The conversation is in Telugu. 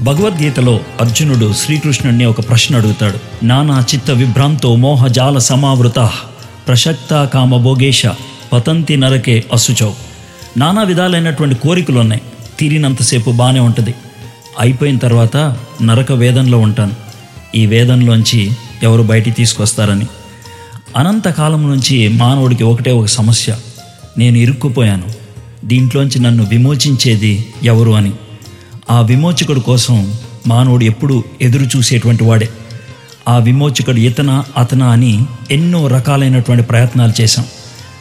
భగవద్గీతలో అర్జునుడు శ్రీకృష్ణుడిని ఒక ప్రశ్న అడుగుతాడు నానా చిత్త విభ్రాంతో మోహజాల సమావృత ప్రసక్త కామభోగేశ పతంతి నరకే అసుచౌ నానా విధాలైనటువంటి కోరికలు ఉన్నాయి తీరినంతసేపు బాగానే ఉంటుంది అయిపోయిన తర్వాత నరక వేదంలో ఉంటాను ఈ వేదంలోంచి ఎవరు బయటికి తీసుకొస్తారని అనంతకాలం నుంచి మానవుడికి ఒకటే ఒక సమస్య నేను ఇరుక్కుపోయాను దీంట్లోంచి నన్ను విమోచించేది ఎవరు అని ఆ విమోచకుడు కోసం మానవుడు ఎప్పుడూ ఎదురు చూసేటువంటి వాడే ఆ విమోచకుడు ఇతన అతన అని ఎన్నో రకాలైనటువంటి ప్రయత్నాలు చేశాం